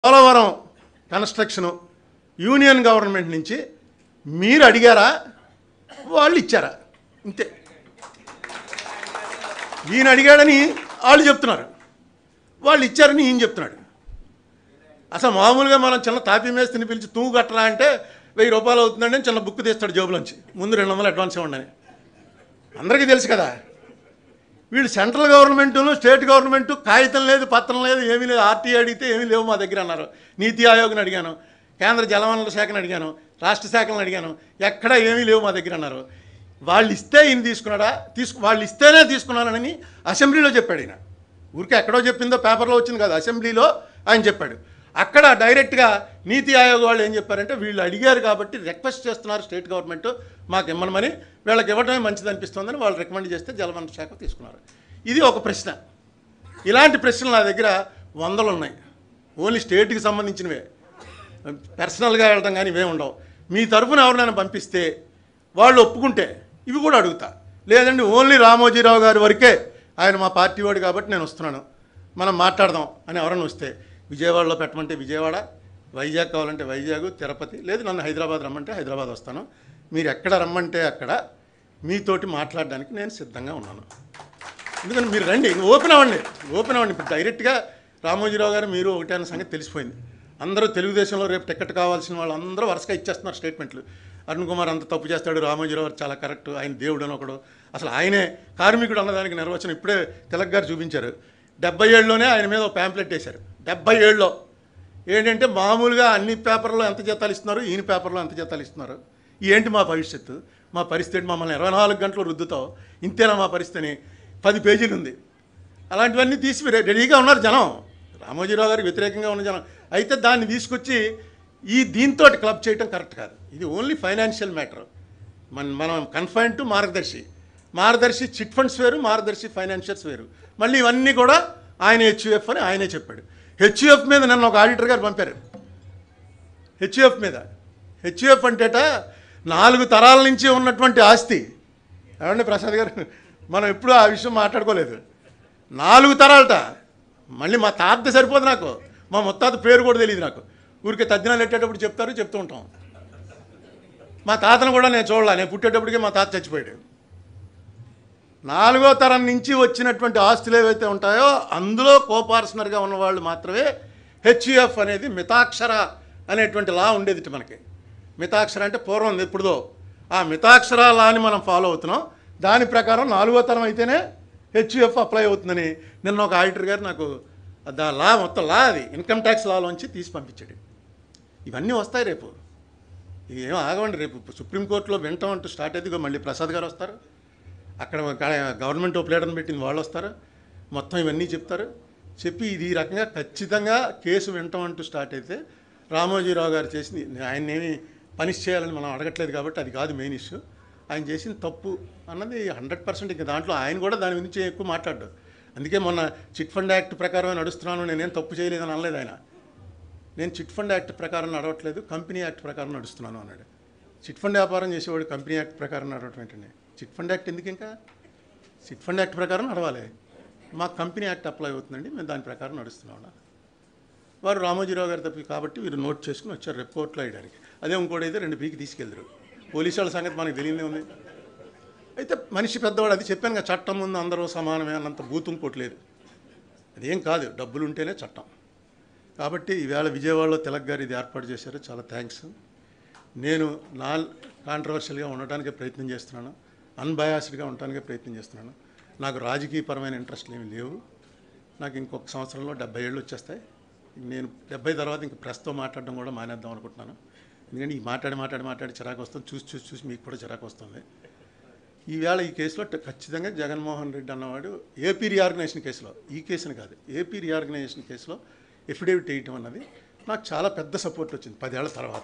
Polavaram construction union government నుంచి మీరు అడిగారా వాళ్ళు ఇచ్చారా ఇంతే ఈయన అడిగాడని వాళ్ళు చెప్తున్నారు వాళ్ళు ఇచ్చారని ఈయన చెప్తున్నాడు అసలు మామూలుగా మనం చిన్న తాపీ మేస్త్రిని పిలిచి తూగు కట్టరా అంటే వెయ్యి రూపాయలు అవుతుందండి అని చిన్న బుక్ తీస్తాడు జేబులోంచి ముందు రెండు వందలు అడ్వాన్స్ ఇవ్వండి అని అందరికీ తెలుసు కదా వీళ్ళు సెంట్రల్ గవర్నమెంటును స్టేట్ గవర్నమెంట్ కాగితం లేదు పత్రం లేదు ఏమీ లేదు ఆర్టీఐ అడిగితే ఏమీ లేవు మా దగ్గర అన్నారు నీతి ఆయోగ్ని అడిగాను కేంద్ర జలవనరుల శాఖను అడిగాను రాష్ట్ర శాఖలను అడిగాను ఎక్కడ ఏమీ లేవు మా దగ్గర అన్నారు వాళ్ళు ఇస్తే ఈయన తీసుకున్నాడా తీసుకు వాళ్ళు ఇస్తేనే తీసుకున్నానని అసెంబ్లీలో చెప్పాడు ఈయన ఊరికే ఎక్కడో చెప్పిందో పేపర్లో వచ్చింది కాదు అసెంబ్లీలో ఆయన చెప్పాడు అక్కడ డైరెక్ట్గా నీతి ఆయోగ్ వాళ్ళు ఏం చెప్పారంటే వీళ్ళు అడిగారు కాబట్టి రిక్వెస్ట్ చేస్తున్నారు స్టేట్ గవర్నమెంట్ మాకు ఇమ్మనమని వీళ్ళకి ఇవ్వడమే మంచిది అనిపిస్తుందని వాళ్ళు రికమెండ్ చేస్తే జలవనరుల శాఖ తీసుకున్నారు ఇది ఒక ప్రశ్న ఇలాంటి ప్రశ్నలు నా దగ్గర వందలు ఉన్నాయి ఓన్లీ స్టేట్కి సంబంధించినవే పర్సనల్గా వెళ్ళడం కానీ ఇవే ఉండవు మీ తరఫున ఎవరినైనా పంపిస్తే వాళ్ళు ఒప్పుకుంటే ఇవి కూడా అడుగుతా లేదండి ఓన్లీ రామోజీరావు గారి వరకే ఆయన మా పార్టీ వాడు కాబట్టి నేను వస్తున్నాను మనం మాట్లాడదాం అని ఎవరైనా వస్తే విజయవాడలో పెట్టమంటే విజయవాడ వైజాగ్ కావాలంటే వైజాగ్ తిరుపతి లేదు నన్ను హైదరాబాద్ రమ్మంటే హైదరాబాద్ వస్తాను మీరు ఎక్కడ రమ్మంటే అక్కడ మీతోటి మాట్లాడడానికి నేను సిద్ధంగా ఉన్నాను ఎందుకంటే మీరు రండి ఓపెన్ అవ్వండి ఓపెన్ అవ్వండి ఇప్పుడు డైరెక్ట్గా రామోజీరావు గారు మీరు ఒకటే అన్న సంగతి తెలిసిపోయింది అందరూ తెలుగుదేశంలో రేపు టికెట్ కావాల్సిన వాళ్ళు అందరూ వరుసగా ఇచ్చేస్తున్నారు స్టేట్మెంట్లు అరుణ్ కుమార్ అంత తప్పు చేస్తాడు రామోజీరావు గారు చాలా కరెక్ట్ ఆయన దేవుడు అని ఒకడు అసలు ఆయనే కార్మికుడు అన్నదానికి నిర్వచనం ఇప్పుడే తిలక్ గారు చూపించారు డెబ్బై ఏళ్ళలోనే ఆయన మీద ఒక ప్యాంప్లెట్ వేశారు డెబ్బై ఏళ్ళలో ఏంటంటే మామూలుగా అన్ని పేపర్లో ఎంత జీతాలు ఇస్తున్నారు ఈయన పేపర్లో ఎంత జీతాలు ఇస్తున్నారు ఏంటి మా భవిష్యత్తు మా పరిస్థితి ఏంటి? మమ్మల్ని ఇరవై నాలుగు గంటలు రుద్దుతావు ఇంతేనా మా పరిస్థితిని పది పేజీలు ఉంది అలాంటివన్నీ తీసి రె- రెడీగా ఉన్నారు జనం రామోజీరావు గారికి వ్యతిరేకంగా ఉన్న జనం అయితే దాన్ని తీసుకొచ్చి ఈ దీంతో క్లబ్ చేయటం కరెక్ట్ కాదు ఇది ఓన్లీ ఫైనాన్షియల్ మ్యాటర్ మన మనం కన్ఫైన్ టు మార్గదర్శి మార్గదర్శి చిట్ ఫండ్స్ వేరు మార్గదర్శి ఫైనాన్షియల్స్ వేరు మళ్ళీ ఇవన్నీ కూడా ఆయన హెచ్యుఎఫ్ అని ఆయనే చెప్పాడు హెచ్యుఎఫ్ మీద నన్ను ఒక ఆడిటర్ గారు పంపారు హెచ్యుఎఫ్ మీద హెచ్యుఎఫ్ అంటేట నాలుగు తరాల నుంచి ఉన్నటువంటి ఆస్తి ఏమండి ప్రసాద్ గారు మనం ఎప్పుడూ ఆ విషయం మాట్లాడుకోలేదు నాలుగు తరాలట మళ్ళీ మా తాత సరిపోదు నాకు మా ముత్తాత పేరు కూడా తెలియదు నాకు ఊరికే తద్దినాలు పెట్టేటప్పుడు చెప్తారు చెప్తూ ఉంటాం మా తాతను కూడా నేను చూడాల నేను పుట్టేటప్పటికే మా తాత చచ్చిపోయాడు నాలుగో తరం నుంచి వచ్చినటువంటి ఆస్తులు ఏవైతే ఉంటాయో అందులో కోపార్సనర్గా ఉన్న వాళ్ళు మాత్రమే హెచ్యుఎఫ్ అనేది మితాక్షర అనేటువంటి లా ఉండేది ఇటు మనకి మితాక్షర అంటే పూర్వం ఎప్పుడుదో ఆ మితాక్షర లాని మనం ఫాలో అవుతున్నాం దాని ప్రకారం నాలుగో తరం అయితేనే హెచ్యుఎఫ్ అప్లై అవుతుందని నిన్న ఒక ఆడిటర్ గారు నాకు దా లా మొత్తం లా అది ఇన్కమ్ ట్యాక్స్ లాలోంచి తీసి పంపించాడు ఇవన్నీ వస్తాయి రేపు ఇవి ఏం ఆగవండి రేపు సుప్రీంకోర్టులో వింటాం అంటూ స్టార్ట్ అయితే ఇగో మళ్ళీ ప్రసాద్ గారు వస్తారు అక్కడ గా- గవర్నమెంట్ ఒక ప్లేటర్ని పెట్టింది వాళ్ళు వస్తారు మొత్తం ఇవన్నీ చెప్తారు చెప్పి ఇది ఈ రకంగా ఖచ్చితంగా కేసు వింటాం అంటూ స్టార్ట్ అయితే రామోజీరావు గారు చేసింది ఆయన ఏమి పనిష్ చేయాలని మనం అడగట్లేదు కాబట్టి అది కాదు మెయిన్ ఇష్యూ ఆయన చేసిన తప్పు అన్నది హండ్రెడ్ పర్సెంట్ ఇంకా దాంట్లో ఆయన కూడా దాని గురించి ఎక్కువ మాట్లాడ్డు అందుకే మొన్న చిట్ ఫండ్ యాక్ట్ ప్రకారం నడుస్తున్నాను నేనేం తప్పు చేయలేదని అనలేదు ఆయన నేను చిట్ ఫండ్ యాక్ట్ ప్రకారం నడవట్లేదు కంపెనీ యాక్ట్ ప్రకారం నడుస్తున్నాను అన్నాడు చిట్ ఫండ్ వ్యాపారం చేసేవాడు కంపెనీ యాక్ట్ ప్రకారం నడవటం ఏంటండి చిట్ ఫండ్ యాక్ట్ ఎందుకు ఇంకా చిట్ ఫండ్ యాక్ట్ ప్రకారం నడవాలి మాకు కంపెనీ యాక్ట్ అప్లై అవుతుందండి మేము దాని ప్రకారం నడుస్తున్నాం అన్నారు. వారు రామోజీరావు గారు తప్పి కాబట్టి వీరు నోట్ చేసుకుని వచ్చారు రేపు కోర్టులో వేయడానికి అదే ఇంకోటి అయితే రెండు పీకి తీసుకెళ్తారు పోలీసు వాళ్ళ సంగతి మనకు తెలియదే ఉంది అయితే మనిషి పెద్దవాడు అది చెప్పాను కదా చట్టం ముందు అందరూ సమానమే అన్నంత బూతు ఇంకోటి లేదు అదేం కాదు డబ్బులు ఉంటేనే చట్టం కాబట్టి ఈవేళ విజయవాడలో తిలక్ గారు ఇది ఏర్పాటు చేశారు చాలా థ్యాంక్స్ నేను నా కాంట్రవర్షియల్గా ఉండటానికి ప్రయత్నం చేస్తున్నాను అన్బయాస్డ్గా ఉండటానికి ప్రయత్నం చేస్తున్నాను నాకు రాజకీయపరమైన ఇంట్రెస్ట్లు ఏమి లేవు నాకు ఇంకొక సంవత్సరంలో డెబ్బై ఏళ్ళు వచ్చేస్తాయి నేను డెబ్బై తర్వాత ఇంక ప్రెస్తో మాట్లాడడం కూడా మానేద్దాం అనుకుంటున్నాను ఎందుకంటే ఈ మాట్లాడి మాట్లాడి మాట్లాడి చిరాకు వస్తుంది చూసి చూసి చూసి మీకు కూడా చిరాకు వస్తుంది ఈవేళ ఈ కేసులో ట- ఖచ్చితంగా జగన్మోహన్ రెడ్డి అన్నవాడు ఏపీ రీఆర్గనైజేషన్ కేసులో ఈ కేసుని కాదు ఏపీ రీఆర్గనైజేషన్ కేసులో ఎఫిడేవిట్ వేయటం అన్నది నాకు చాలా పెద్ద సపోర్ట్ వచ్చింది పదేళ్ల తర్వాత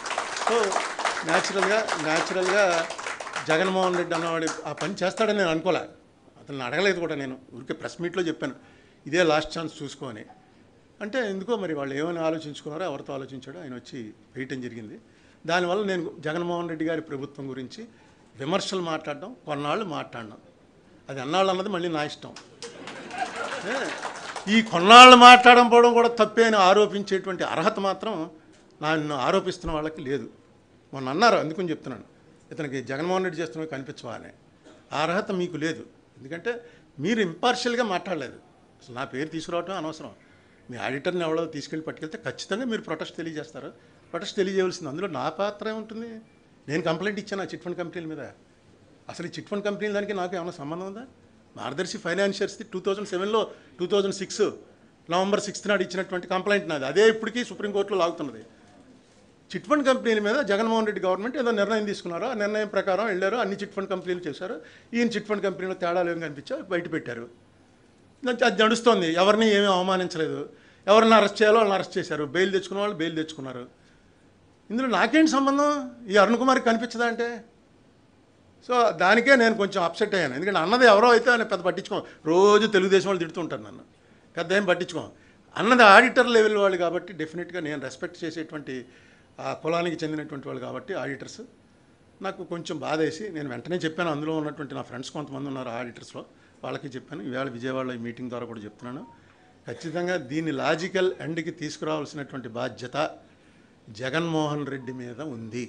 సో న్యాచురల్గా న్యాచురల్గా జగన్మోహన్ రెడ్డి అన్నవాడు ఆ పని చేస్తాడని నేను అనుకోలే అతను అడగలేదు కూడా నేను ఊరికే ప్రెస్ మీట్లో చెప్పాను ఇదే లాస్ట్ ఛాన్స్ చూసుకొని అంటే ఎందుకో మరి వాళ్ళు ఏమని ఆలోచించుకున్నారో ఎవరితో ఆలోచించాడో ఆయన వచ్చి వేయటం జరిగింది దానివల్ల నేను జగన్మోహన్ రెడ్డి గారి ప్రభుత్వం గురించి విమర్శలు మాట్లాడడం కొన్నాళ్ళు మాట్లాడడం అది అన్నాళ్ళు అన్నది మళ్ళీ నా ఇష్టం ఏ, ఈ కొన్నాళ్ళు మాట్లాడకపోవడం కూడా తప్పే అని ఆరోపించేటువంటి అర్హత మాత్రం నన్ను ఆరోపిస్తున్న వాళ్ళకి లేదు మొన్న అన్నారు అందుకని చెప్తున్నాను ఇతనికి జగన్మోహన్ రెడ్డి చేస్తున్నవి కనిపించవా అని ఆ అర్హత మీకు లేదు ఎందుకంటే మీరు ఇంపార్షియల్గా మాట్లాడలేదు అసలు నా పేరు తీసుకురావటం అనవసరం మీ ఆడిటర్ని ఎవరో తీసుకెళ్ళి పట్టుకెళ్తే ఖచ్చితంగా మీరు ప్రొటెస్ట్ తెలియజేస్తారు ప్రొటెస్ట్ తెలియజేయవలసింది అందులో నా పాత్ర ఏముంటుంది నేను కంప్లైంట్ ఇచ్చాను ఆ చిట్ ఫండ్ కంపెనీల మీద అసలు ఈ చిట్ ఫండ్ కంపెనీల దానికి నాకు ఏమైనా సంబంధం ఉందా మార్గదర్శి ఫైనాన్షియర్స్ది టూ థౌజండ్ సెవెన్లో two thousand six November sixth నాడు ఇచ్చినటువంటి కంప్లైంట్ నాది అదే ఇప్పటికీ సుప్రీంకోర్టులో లాగుతున్నది చిట్ ఫండ్ కంపెనీల మీద జగన్మోహన్ రెడ్డి గవర్నమెంట్ ఏదో నిర్ణయం తీసుకున్నారో ఆ నిర్ణయం ప్రకారం వెళ్ళారు అన్ని చిట్ ఫండ్ కంపెనీలు చేశారు ఈయన చిట్ ఫండ్ కంపెనీలో తేడాలు ఏం కనిపించా బయట పెట్టారు దానికి అది నడుస్తోంది ఎవరిని ఏమీ అవమానించలేదు ఎవరిని అరెస్ట్ చేయాలో వాళ్ళని అరెస్ట్ చేశారు బెయిల్ తెచ్చుకున్న వాళ్ళు బెయిల్ తెచ్చుకున్నారు ఇందులో నాకేంటి సంబంధం ఈ అరుణ్ కుమార్కి కనిపించదా అంటే సో దానికే నేను కొంచెం అప్సెట్ అయ్యాను ఎందుకంటే అన్నది ఎవరో అయితే ఆయన పెద్ద పట్టించుకోం రోజు తెలుగుదేశం వాళ్ళు తిడుతుంటారు నన్ను పెద్ద ఏం పట్టించుకోం అన్నది ఆడిటర్ లెవెల్ వాళ్ళు కాబట్టి డెఫినెట్గా నేను రెస్పెక్ట్ చేసేటువంటి ఆ కులానికి చెందినటువంటి వాళ్ళు కాబట్టి ఆడిటర్స్ నాకు కొంచెం బాధ వేసి నేను వెంటనే చెప్పాను అందులో ఉన్నటువంటి నా ఫ్రెండ్స్ కొంతమంది ఉన్నారు ఆడిటర్స్లో వాళ్ళకి చెప్పాను ఈవేళ విజయవాడలో ఈ మీటింగ్ ద్వారా కూడా చెప్తున్నాను ఖచ్చితంగా దీన్ని లాజికల్ ఎండ్కి తీసుకురావాల్సినటువంటి బాధ్యత జగన్మోహన్ రెడ్డి మీద ఉంది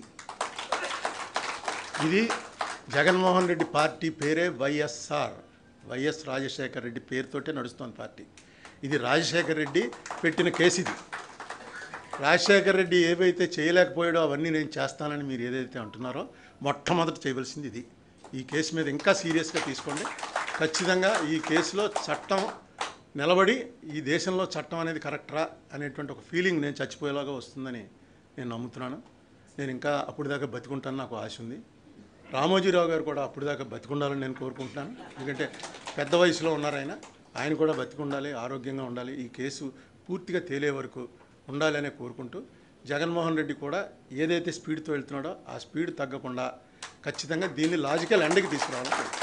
ఇది జగన్మోహన్ రెడ్డి పార్టీ పేరే వైఎస్ఆర్ వైఎస్ రాజశేఖర్ రెడ్డి పేరుతోటే నడుస్తోంది పార్టీ ఇది రాజశేఖర్ రెడ్డి పెట్టిన కేసు ఇది రాజశేఖర్ రెడ్డి ఏవైతే చేయలేకపోయాడో అవన్నీ నేను చేస్తానని మీరు ఏదైతే అంటున్నారో మొట్టమొదటి చేయవలసింది ఇది ఈ కేసు మీద ఇంకా సీరియస్గా తీసుకోండి ఖచ్చితంగా ఈ కేసులో చట్టం నిలబడి ఈ దేశంలో చట్టం అనేది కరెక్టరా అనేటువంటి ఒక ఫీలింగ్ నేను చచ్చిపోయేలాగా వస్తుందని నేను నమ్ముతున్నాను నేను ఇంకా అప్పుడు దాకా బతికుంటాను నాకు ఆశ ఉంది రామోజీరావు గారు కూడా అప్పుడు దాకా బతికుండాలని నేను కోరుకుంటున్నాను ఎందుకంటే పెద్ద వయసులో ఉన్నారు ఆయన ఆయన కూడా బతికుండాలి ఆరోగ్యంగా ఉండాలి ఈ కేసు పూర్తిగా తేలే వరకు ఉండాలనే కోరుకుంటూ జగన్మోహన్ రెడ్డి కూడా ఏదైతే స్పీడ్తో వెళ్తున్నాడో ఆ స్పీడ్ తగ్గకుండా ఖచ్చితంగా దీన్ని లాజికల్ ఎండ్కి తీసుకురావాలని కోరుకుంటున్నాను.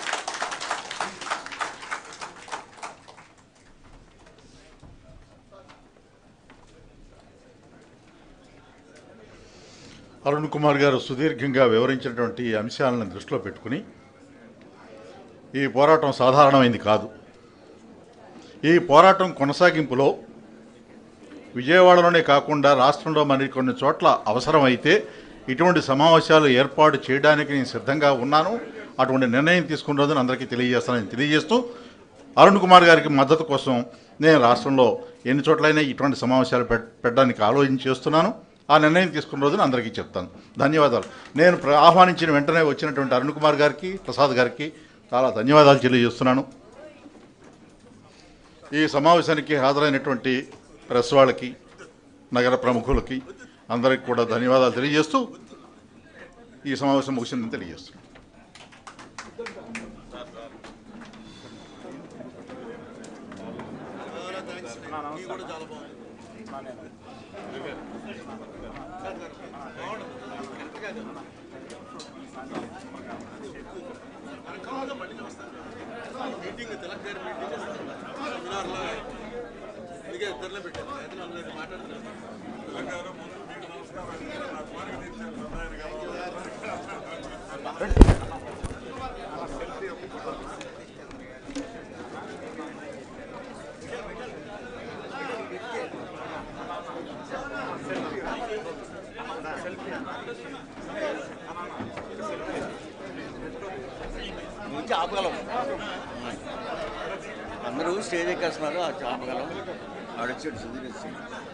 అరుణ్ కుమార్ గారు సుదీర్ఘంగా వివరించినటువంటి అంశాలను దృష్టిలో పెట్టుకుని ఈ పోరాటం సాధారణమైంది కాదు ఈ పోరాటం కొనసాగింపులో విజయవాడలోనే కాకుండా రాష్ట్రంలో మరి కొన్ని చోట్ల అవసరమైతే ఇటువంటి సమావేశాలు ఏర్పాటు చేయడానికి నేను సిద్ధంగా ఉన్నాను అటువంటి నిర్ణయం తీసుకున్న రోజున అందరికీ తెలియజేస్తానని తెలియజేస్తూ అరుణ్ కుమార్ గారికి మద్దతు కోసం నేను రాష్ట్రంలో ఎన్ని చోట్లైనా ఇటువంటి సమావేశాలు పెట్- పెట్టడానికి ఆలోచన చేస్తున్నాను ఆ నిర్ణయం తీసుకున్న రోజున అందరికీ చెప్తాను ధన్యవాదాలు నేను ప్ర- ఆహ్వానించిన వెంటనే వచ్చినటువంటి అరుణ్ కుమార్ గారికి ప్రసాద్ గారికి చాలా ధన్యవాదాలు తెలియజేస్తున్నాను ఈ సమావేశానికి హాజరైనటువంటి ప్రెస్ వాళ్ళకి నగర ప్రముఖులకి అందరికి కూడా ధన్యవాదాలు తెలియజేస్తూ ఈ సమావేశం ముగిసిందని తెలియజేస్తున్నాను నుంచి ఆపగలం అందరూ స్టేజ్ ఎక్కేస్తున్నారు అది ఆపగలం ఆడొచ్చాడు సుధీర్ వచ్చి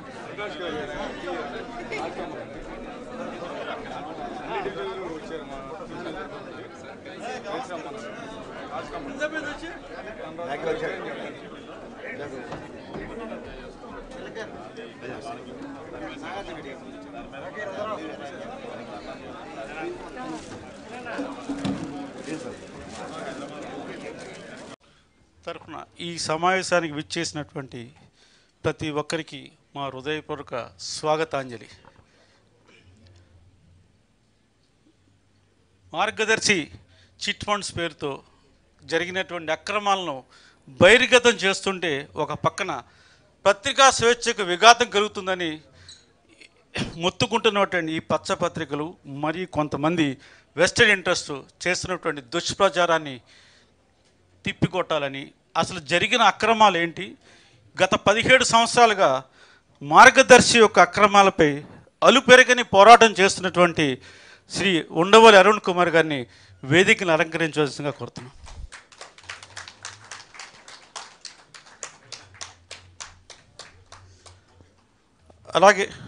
బ్యాక్ వచ్చాడు తరఫున ఈ సమావేశానికి విచ్చేసినటువంటి ప్రతి ఒక్కరికి మా హృదయపూర్వక స్వాగతాంజలి మార్గదర్శి చిట్ ఫండ్స్ పేరుతో జరిగినటువంటి అక్రమాలను బహిర్గతం చేస్తుంటే ఒక పక్కన పత్రికా స్వేచ్ఛకు విఘాతం కలుగుతుందని మొత్తుకుంటున్నటువంటి ఈ పచ్చ పత్రికలు మరియు కొంతమంది వెస్టెడ్ ఇంట్రెస్ట్ చేస్తున్నటువంటి దుష్ప్రచారాన్ని తిప్పికొట్టాలని అసలు జరిగిన అక్రమాలు ఏంటి గత పదిహేడు సంవత్సరాలుగా మార్గదర్శి యొక్క అక్రమాలపై అలుపెరగని పోరాటం చేస్తున్నటువంటి శ్రీ ఉండవల్లి అరుణ్ కుమార్ గారిని వేదికను అలంకరించవలసిందిగా కోరుతున్నాం అలాగే